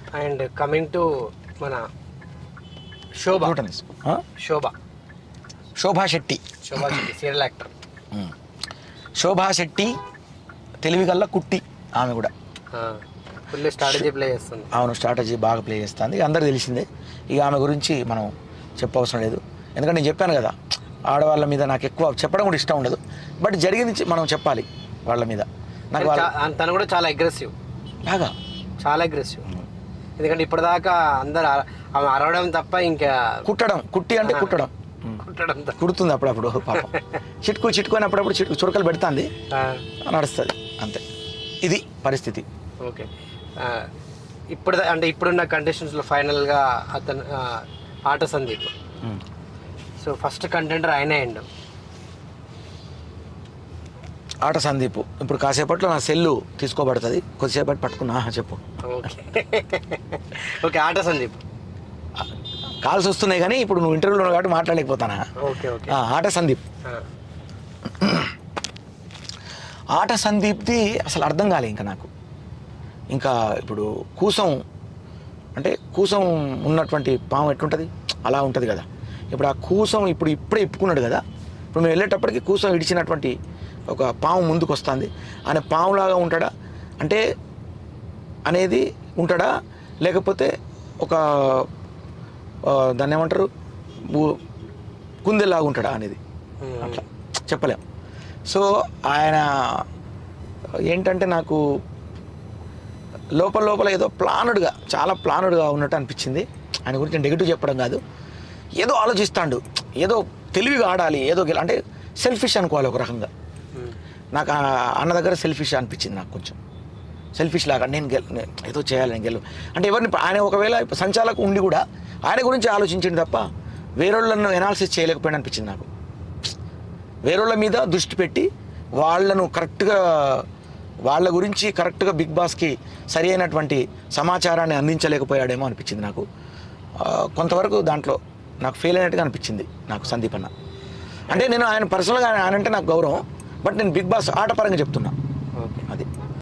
And coming to మన శోభ Newton తీసుకో. ఆ? Shobha Shobha Shetty Shobha Shetty serial actor um. Shobha Shetty తెలివి గల్ల కుట్టి ఆమె కూడా ఫుల్ స్ట్రాటజీ ప్లే చేస్తుంది అవును స్ట్రాటజీ బాగా ప్లే చేస్తుంది అందరు తెలిసిందే ఇక ఆమె గురించి మనం చెప్పవసరం లేదు ఎందుకంటే నేను చెప్పాను కదా ఆడవాళ్ళ మీద నాకు ఎక్కువ చెప్పడం కూడా ఇష్టం ఉండదు బట్ జరిగింది చె- మనం చెప్పాలి వాళ్ళ మీద నాకు వాళ్ళ చా- తను కూడా చాలా అగ్రెసివ్ బాగా చాలా అగ్రెసివ్ ఎందుకంటే ఇప్పటిదాకా అందరు అర- ఆమె అరవడం తప్ప ఇంకా కుట్టడం కుట్టి అంటే కుట్టడం ఉమ్. కుట్టడం తప్ప. కుడుతుంది అప్పుడప్పుడు పాపం చిట్కు చిట్టుకొని అప్పుడప్పుడు చిట్కు చురకలు పెడుతుంది ఆ, నడుస్తుంది అంతే ఇది పరిస్థితి ఓకే ఆ, ఇప్పుడు అంటే ఇప్పుడున్న కండిషన్స్లో ఫైనల్గా అతను ఆ, ఆట Sandeep um. So first contender ఆయనే అండు ఆట సందీపు ఇప్పుడు కాసేపట్లో నా సెల్లు తీసుకోబడుతుంది కొద్దిసేపటి పట్టుకున్నా ఆహా, చెప్పు ఓకే ఓకే ఆట సందీప్ కాల్స్ వస్తున్నాయి కానీ ఇప్పుడు నువ్వు ఇంటర్వ్యూలో ఉన్నావు కాబట్టి మాట్లాడలేకపోతానా ఓకే ఓకే ఆ, ఆట సందీప్ ఆ, ఆట సందీప్ది అసలు అర్థం కాలే ఇంకా నాకు ఇంకా ఇప్పుడు కూసం అంటే కూసం ఉన్నటువంటి పాము ఎట్లుంటుంది అలా ఉంటుంది కదా ఇప్పుడు ఆ కూసం ఇప్పుడు ఇప్పుడే ఇప్పుకున్నాడు కదా ఇప్పుడు మేము వెళ్ళేటప్పటికి కూసం ఇడిచినటువంటి ఒక పాము ముందుకు వస్తుంది ఆయన పాములాగా ఉంటాడా అంటే అనేది ఉంటాడా లేకపోతే ఒక ఆ, దాన్ని ఏమంటారు ఊ- కుందేలాగా ఉంటాడా అనేది ఉమ్, అట్లా చెప్పలేం సో ఆయన ఏంటంటే నాకు లోపల లోపల ఏదో ప్లానుడ్గా చాలా ప్లానుడ్గా ఉన్నట్టు అనిపించింది ఆయన గురించి నెగిటివ్ చెప్పడం కాదు ఏదో ఆలోచిస్తాడు ఏదో తెలివిగా ఆడాలి ఏదో గెల అంటే సెల్ఫిష్ అనుకోవాలి ఒక రకంగా ఉమ్, నాకు ఆ అన్న దగ్గర సెల్ఫిష్ అనిపించింది నాకు కొంచెం సెల్ఫిష్ లాగా నేను గెల్ నే- ఏదో చేయాలి నేను గెలు అంటే ఎవరిని ఆయన ఒకవేళ ఇప్పుడు సంచాలకు ఉండి కూడా ఆయన గురించి ఆలోచించింది తప్ప వేరేళ్ళను ఎనాలిసిస్ చేయలేకపోయినా అనిపించింది నాకు వేరేళ్ళ మీద దృష్టి పెట్టి వాళ్ళను కరెక్ట్గా వాళ్ళ గురించి కరెక్ట్గా బిగ్ బాస్కి సరి అయినటువంటి సమాచారాన్ని అందించలేకపోయాడేమో అనిపించింది నాకు ఆ, కొంతవరకు దాంట్లో నాకు ఫెయిల్ అయినట్టుగా అనిపించింది నాకు సందీప్ అన్న అంటే నేను ఆయన పర్సనల్గా ఆయన అంటే నాకు గౌరవం బట్ నేను బిగ్ బాస్ ఆట పరంగా చెప్తున్నా